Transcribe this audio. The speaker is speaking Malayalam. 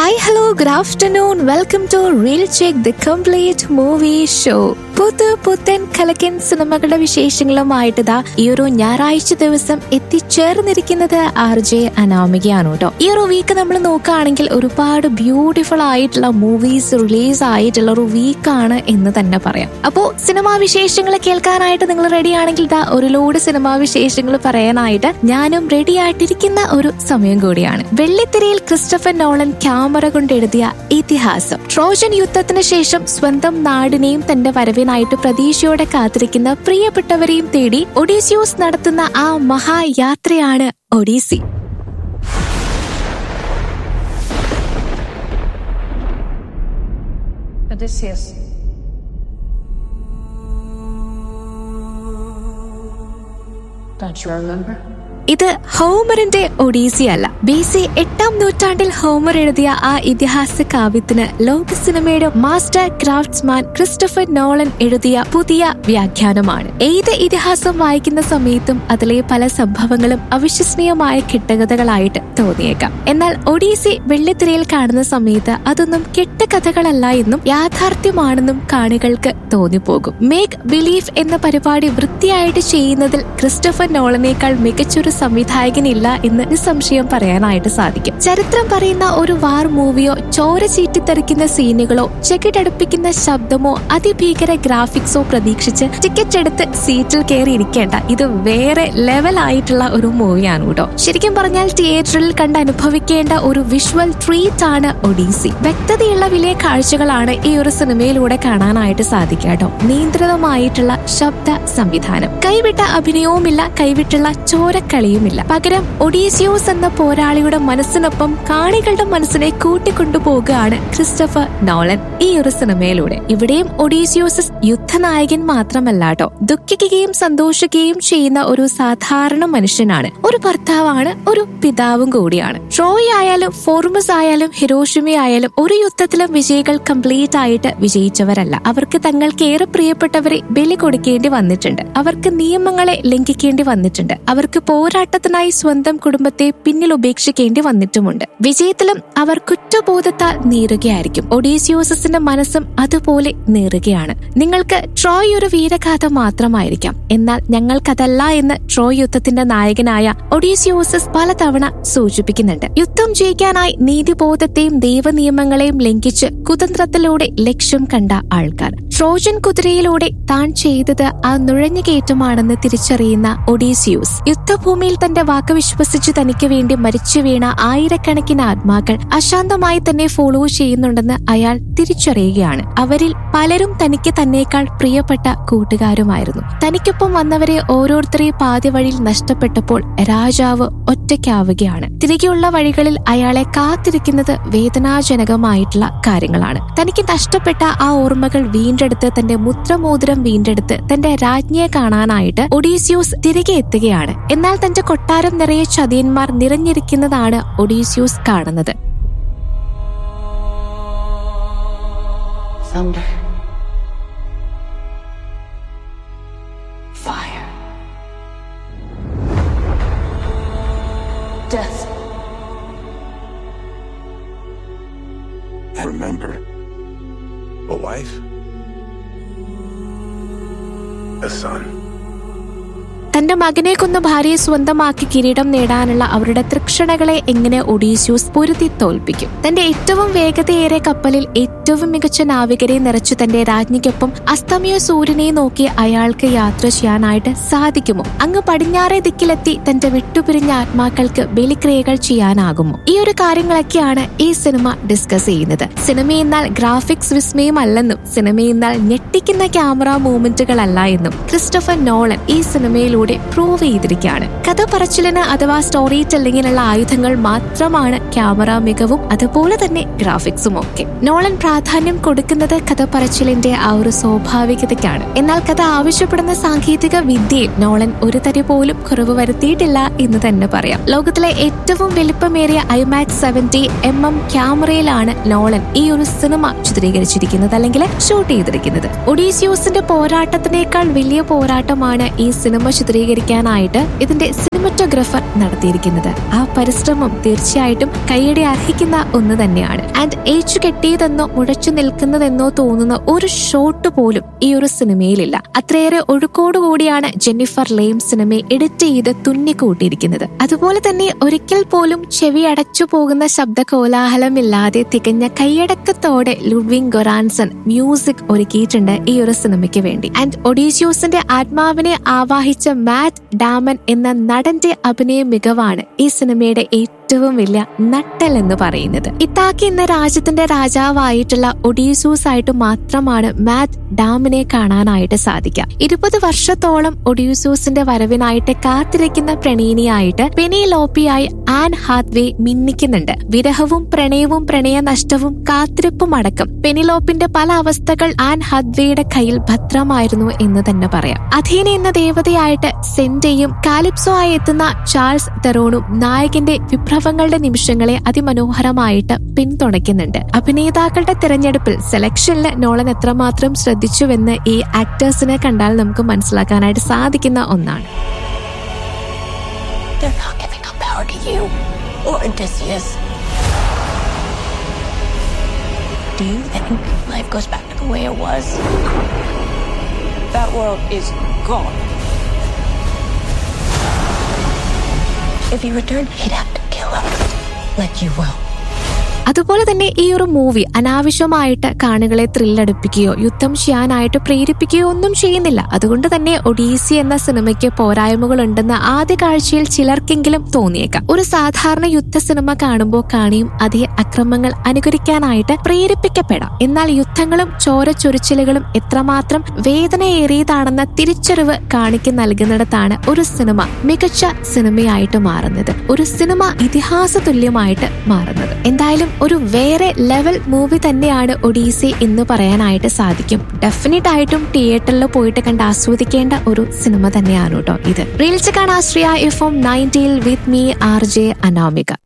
Hi hello good afternoon welcome to reel check the complete movie show പുതു പുത്തൻ കലക്കൻ സിനിമകളുടെ വിശേഷങ്ങളുമായിട്ട് ദാ ഈ ഒരു ഞായറാഴ്ച ദിവസം എത്തിച്ചേർന്നിരിക്കുന്നത് ആർ ജെ അനാമികയാണ് കേട്ടോ ഈ ഒരു വീക്ക് നമ്മൾ നോക്കുകയാണെങ്കിൽ ഒരുപാട് ബ്യൂട്ടിഫുൾ ആയിട്ടുള്ള മൂവീസ് റിലീസ് ആയിട്ടുള്ള ഒരു വീക്കാണ് എന്ന് തന്നെ പറയാം അപ്പോ സിനിമാ വിശേഷങ്ങൾ കേൾക്കാനായിട്ട് നിങ്ങൾ റെഡി ആണെങ്കിൽ ദാ ഒരു ലോഡ് സിനിമാ വിശേഷങ്ങൾ പറയാനായിട്ട് ഞാനും റെഡി ആയിട്ടിരിക്കുന്ന ഒരു സമയം കൂടിയാണ് വെള്ളിത്തിരയിൽ ക്രിസ്റ്റഫർ നോളൻ ക്യാമറ കൊണ്ട് എഴുതിയ ഇതിഹാസം ട്രോജൻ യുദ്ധത്തിന് ശേഷം സ്വന്തം നാടിനെയും തന്റെ വരവിനായിട്ട് പ്രതീക്ഷയോടെ കാത്തിരിക്കുന്ന പ്രിയപ്പെട്ടവരെയും തേടി ഒഡീസിയോസ് നടത്തുന്ന ആ മഹായാത്രയാണ് Odissi Odysseus. Don't you remember? ഇത് ഹോമറിന്റെ ഒഡീസി അല്ല ബി സി എട്ടാം നൂറ്റാണ്ടിൽ ഹോമർ എഴുതിയ ആ ഇതിഹാസ കാവ്യത്തിന് ലോക സിനിമയുടെ മാസ്റ്റർ ക്രാഫ്റ്റ്സ്മാൻ ക്രിസ്റ്റഫർ നോളൻ എഴുതിയ പുതിയ വ്യാഖ്യാനമാണ് ഏത് ഇതിഹാസം വായിക്കുന്ന സമയത്തും അതിലെ പല സംഭവങ്ങളും അവിശ്വസനീയമായ കെട്ടുകഥകളായിട്ട് തോന്നിയേക്കാം എന്നാൽ ഒഡീസി വെള്ളിത്തിരയിൽ കാണുന്ന സമയത്ത് അതൊന്നും കെട്ടുകഥകളല്ല എന്നും യാഥാർത്ഥ്യമാണെന്നും കാണികൾക്ക് തോന്നിപ്പോകും മേക്ക് ബിലീഫ് എന്ന പരിപാടി വൃത്തിയായിട്ട് ചെയ്യുന്നതിൽ ക്രിസ്റ്റഫർ നോളനേക്കാൾ മികച്ചൊരു സംവിധായകനില്ല എന്ന് നിസ്സംശയം പറയാനായിട്ട് സാധിക്കും ചരിത്രം പറയുന്ന ഒരു വാർ മൂവിയോ ചോര ചീറ്റിത്തെറിക്കുന്ന സീനുകളോ ചെകിടടുപ്പിക്കുന്ന ശബ്ദമോ അതിഭീകര ഗ്രാഫിക്സോ പ്രതീക്ഷിച്ച് ടിക്കറ്റ് എടുത്ത് സീറ്റിൽ കയറി ഇരിക്കേണ്ട ഇത് വേറെ ലെവൽ ആയിട്ടുള്ള ഒരു മൂവിയാണ് കേട്ടോ ശരിക്കും പറഞ്ഞാൽ തിയേറ്ററിൽ കണ്ട് അനുഭവിക്കേണ്ട ഒരു വിഷ്വൽ ട്രീറ്റ് ആണ് ഒഡീസി വ്യക്തതയുള്ള വലിയ കാഴ്ചകളാണ് ഈ ഒരു സിനിമയിലൂടെ കാണാനായിട്ട് സാധിക്കുക കേട്ടോ നിയന്ത്രിതമായിട്ടുള്ള ശബ്ദ സംവിധാനം കൈവിട്ട അഭിനയവുമില്ല കൈവിട്ടുള്ള ചോരക്കളിയുമില്ല പകരം ഒഡീസിയോസ് എന്ന പോരാളിയുടെ മനസ്സിനൊപ്പം കാണികളുടെ മനസ്സിനെ കൂട്ടിക്കൊണ്ടുപോകുകയാണ് ക്രിസ്റ്റഫർ നോളൻ ഈ ഒരു സിനിമയിലൂടെ ഇവിടെയും ഒഡീസിയോസ് യുദ്ധനായകൻ മാത്രമല്ല കേട്ടോ ദുഃഖിക്കുകയും സന്തോഷിക്കുകയും ചെയ്യുന്ന ഒരു സാധാരണ മനുഷ്യനാണ് ഒരു ഭർത്താവാണ് ഒരു പിതാവും കൂടിയാണ് ട്രോയ് ആയാലും ഫോർമസ് ആയാലും ഹിരോഷിമ ആയാലും ഒരു യുദ്ധത്തിലും വിജയികൾ കംപ്ലീറ്റ് ആയിട്ട് വിജയിച്ചവരല്ല അവർക്ക് തങ്ങൾക്ക് ഏറെ പ്രിയപ്പെട്ടവരെ ബലി കൊടുക്കേണ്ടി വന്നിട്ടുണ്ട് അവർക്ക് നിയമങ്ങളെ ലംഘിക്കേണ്ടി വന്നിട്ടുണ്ട് അവർക്ക് പോരാട്ടത്തിനായി സ്വന്തം കുടുംബത്തെ പിന്നിൽ ഉപേക്ഷിക്കേണ്ടി വന്നിട്ടുമുണ്ട് വിജയത്തിലും അവർ കുറ്റബോധത്താൽ നീറുകയായിരിക്കും ഒഡീസിയോസസിന്റെ മനസ്സും അതുപോലെ നീറുകയാണ് നിങ്ങൾക്ക് ട്രോയ് ഒരു വീരഗാഥ മാത്രമായിരിക്കാം എന്നാൽ ഞങ്ങൾക്കതല്ല എന്ന് ട്രോയ് യുദ്ധത്തിന്റെ നായകനായ ഒഡീസിയോസസ് പലതവണ സൂചിപ്പിക്കുന്നുണ്ട് യുദ്ധം ജയിക്കാനായി നീതിബോധത്തെയും ദൈവനിയമങ്ങളെയും ലംഘിച്ച് കുതന്ത്രത്തിലൂടെ ലക്ഷ്യം കണ്ട ആൾക്കാർ ട്രോജൻ കുതിരയിലൂടെ താൻ ചെയ്തത് ആ നുഴഞ്ഞുകയറ്റമാണെന്ന് തിരിച്ചറിയുന്ന ഒഡീസിയൂസ് യുദ്ധഭൂമിയിൽ തന്റെ വാക്ക് വിശ്വസിച്ച് തനിക്ക് വേണ്ടി മരിച്ചു വീണ ആയിരക്കണക്കിന് ആത്മാക്കൾ അശാന്തമായി തന്നെ ഫോളോ ചെയ്യുന്നുണ്ടെന്ന് അയാൾ തിരിച്ചറിയുകയാണ് അവരിൽ പലരും തനിക്ക് തന്നേക്കാൾ പ്രിയപ്പെട്ട കൂട്ടുകാരുമായിരുന്നു തനിക്കൊപ്പം വന്നവരെ ഓരോരുത്തരെ പാതി വഴിയിൽ നഷ്ടപ്പെട്ടപ്പോൾ രാജാവ് ഒറ്റയ്ക്കാവുകയാണ് തിരികെയുള്ള വഴികളിൽ അയാളെ കാത്തിരിക്കുന്നത് വേദനാജനകമായിട്ടുള്ള കാര്യങ്ങളാണ് തനിക്ക് നഷ്ടപ്പെട്ട ആ ഓർമ്മകൾ വീണ്ടെടുത്ത് തന്റെ മുദ്രമോതിരം വീണ്ടെടുത്ത് തന്റെ രാജ്ഞിയെ കാണാനായിട്ട് ഒഡീസ്യൂസ് തിരികെ എത്തുകയാണ് എന്നാൽ തന്റെ കൊട്ടാരം നിറയെ ചതിയന്മാർ നിറഞ്ഞിരിക്കുന്നതാണ് ഒഡീസ്യൂസ് കാണുന്നത് Thunder. Fire. Death. And remember, a wife, a son. തന്റെ മകനെ കൊന്ന് ഭാര്യയെ സ്വന്തമാക്കി കിരീടം നേടാനുള്ള അവരുടെ തൃക്ഷണകളെ എങ്ങനെ ഒഡീസ്യൂസ് പൊരുതി തോൽപ്പിക്കും തന്റെ ഏറ്റവും വേഗതയേറെ കപ്പലിൽ ഏറ്റവും മികച്ച നാവികരെ നിറച്ചു തന്റെ രാജ്ഞിക്കൊപ്പം അസ്തമയ സൂര്യനെ നോക്കി അയാൾക്ക് യാത്ര ചെയ്യാനായിട്ട് സാധിക്കുമോ അങ്ങ് പടിഞ്ഞാറേ ദിക്കിലെത്തി തന്റെ വിട്ടുപിരിഞ്ഞ ആത്മാക്കൾക്ക് ബലിക്രിയകൾ ചെയ്യാനാകുമോ ഈ ഒരു കാര്യങ്ങളൊക്കെയാണ് ഈ സിനിമ ഡിസ്കസ് ചെയ്യുന്നത് സിനിമ എന്നാൽ ഗ്രാഫിക്സ് വിസ്മയമല്ലെന്നും സിനിമ എന്നാൽ ഞെട്ടിക്കുന്ന ക്യാമറ മൂവ്മെന്റുകളല്ല എന്നും ക്രിസ്റ്റഫർ നോളൻ ഈ സിനിമയിലൂടെ പ്രൂവ് ചെയ്തിരിക്കുകയാണ് കഥ പറച്ചിലിന് അഥവാ സ്റ്റോറി ടെല്ലിങ്ങിനുള്ള ആയുധങ്ങൾ മാത്രമാണ് ക്യാമറ മികവും അതുപോലെ തന്നെ ഗ്രാഫിക്സും ഒക്കെ നോളൻ പ്രാധാന്യം കൊടുക്കുന്നത് കഥ പറച്ചിലിന്റെ ആ ഒരു സ്വാഭാവികതയ്ക്കാണ് എന്നാൽ കഥ ആവശ്യപ്പെടുന്ന സാങ്കേതിക വിദ്യയിൽ നോളൻ ഒരു തരി പോലും കുറവ് വരുത്തിയിട്ടില്ല എന്ന് തന്നെ പറയാം ലോകത്തിലെ ഏറ്റവും വലിപ്പമേറിയ ഐമാക്സ് സെവന്റി എം എം ക്യാമറയിലാണ് നോളൻ ഈ ഒരു സിനിമ ചിത്രീകരിച്ചിരിക്കുന്നത് അല്ലെങ്കിൽ ഷൂട്ട് ചെയ്തിരിക്കുന്നത് ഒഡീസിയോസിന്റെ പോരാട്ടത്തിനേക്കാൾ വലിയ പോരാട്ടമാണ് ഈ സിനിമ ചിത്രീകരിക്കാനായിട്ട് ഇതിന്റെ സിനിമറ്റോഗ്രാഫർ നടത്തിയിരിക്കുന്നത് ആ പരിശ്രമം തീർച്ചയായിട്ടും കൈയടി അർഹിക്കുന്ന ഒന്ന് തന്നെയാണ് ആൻഡ് ഏച്ചു കെട്ടിയതെന്നോ മുഴച്ചു നിൽക്കുന്നതെന്നോ തോന്നുന്ന ഒരു ഷോട്ട് പോലും ഈ ഒരു സിനിമയിലില്ല അത്രയേറെ ഒഴുക്കോടുകൂടിയാണ് ജെന്നിഫർ ലെയിം സിനിമയെ എഡിറ്റ് ചെയ്ത് തുന്നിക്കൂട്ടിയിരിക്കുന്നത് അതുപോലെ തന്നെ ഒരിക്കൽ പോലും ചെവി അടച്ചു പോകുന്ന ശബ്ദ കോലാഹലമില്ലാതെ തികഞ്ഞ കൈയടക്കത്തോടെ ലുഡ്വിങ് ഗൊറാൻസൺ മ്യൂസിക് ഒരുക്കിയിട്ടുണ്ട് ഈ ഒരു സിനിമയ്ക്ക് വേണ്ടി ആൻഡ് ഒഡീഷ്യൂസിന്റെ ആത്മാവിനെ ആവാഹിച്ച മാറ്റ് ഡാമൻ എന്ന നടന്റെ അഭിനയ മികവാണ് ഈ സിനിമയുടെ ഏറ്റവും വലിയ നട്ടൽ എന്ന് പറയുന്നത് ഇത്താക്കി എന്ന രാജ്യത്തിന്റെ രാജാവായിട്ടുള്ള ഒഡീസൂസ് ആയിട്ട് മാത്രമാണ് മാറ്റ് ഡാമിനെ കാണാനായിട്ട് സാധിക്കുക ഇരുപത് വർഷത്തോളം ഒഡീസൂസിന്റെ വരവിനായിട്ട് കാത്തിരിക്കുന്ന പ്രണയിനിയായിട്ട് പെനിലോപ്പിയായി ആൻ ഹാത്വേ മിന്നിക്കുന്നുണ്ട് വിരഹവും പ്രണയവും പ്രണയനഷ്ടവും കാത്തിരിപ്പും അടക്കം പെനിലോപ്പിന്റെ പല അവസ്ഥകൾ ആൻ ഹാത്വേയുടെ കയ്യിൽ ഭദ്രമായിരുന്നു എന്ന് തന്നെ പറയാം അധീന എന്ന ദേവതയായിട്ട് സെന്റയും കാലിപ്സോ ആയി എത്തുന്ന ചാൾസ് തെറോണും നായകന്റെ വിഭ്രവങ്ങളുടെ നിമിഷങ്ങളെ അതിമനോഹരമായിട്ട് പിന്തുണയ്ക്കുന്നുണ്ട് അഭിനേതാക്കളുടെ തിരഞ്ഞെടുപ്പിൽ സെലക്ഷനിൽ നോളൻ എത്രമാത്രം ശ്രദ്ധിച്ചുവെന്ന് ഈ ആക്ടേഴ്സിനെ കണ്ടാൽ നമുക്ക് മനസ്സിലാക്കാനായിട്ട് സാധിക്കുന്ന ഒന്നാണ് They're not giving up power to you or Odysseus. Do you think life goes back to the way it was? That world is gone. If he returned, he'd have to kill him. Like you will. അതുപോലെ തന്നെ ഈ ഒരു മൂവി അനാവശ്യമായിട്ട് കാണികളെ ത്രില്ലടിപ്പിക്കുകയോ യുദ്ധം ചെയ്യാനായിട്ട് പ്രേരിപ്പിക്കുകയോ ഒന്നും ചെയ്യുന്നില്ല അതുകൊണ്ട് തന്നെ ഒഡീസി എന്ന സിനിമയ്ക്ക് പോരായ്മകളുണ്ടെന്ന് ആദ്യ കാഴ്ചയിൽ ചിലർക്കെങ്കിലും തോന്നിയേക്കാം ഒരു സാധാരണ യുദ്ധ സിനിമ കാണുമ്പോൾ കാണിയും അതേ അക്രമങ്ങൾ അനുകരിക്കാനായിട്ട് പ്രേരിപ്പിക്കപ്പെടാം എന്നാൽ യുദ്ധങ്ങളും ചോരച്ചൊരിച്ചിലുകളും എത്രമാത്രം വേദനയേറിയതാണെന്ന തിരിച്ചറിവ് കാണിക്ക് നൽകുന്നിടത്താണ് ഒരു സിനിമ മികച്ച സിനിമയായിട്ട് മാറുന്നത് ഒരു സിനിമ ഇതിഹാസ തുല്യമായിട്ട് മാറുന്നത് എന്തായാലും ഒരു വേറെ ലെവൽ മൂവി തന്നെയാണ് ഒഡീസി എന്ന് പറയാനായിട്ട് സാധിക്കും ഡെഫിനറ്റ് ആയിട്ടും തിയേറ്ററിൽ പോയിട്ട് കണ്ട് ആസ്വദിക്കേണ്ട ഒരു സിനിമ തന്നെയാണ് കേട്ടോ ഇത് റീൽസ് കാണാൻ ആശ്രിയ എഫ് എം നയൻറ്റിയിൽ with me R J Anamika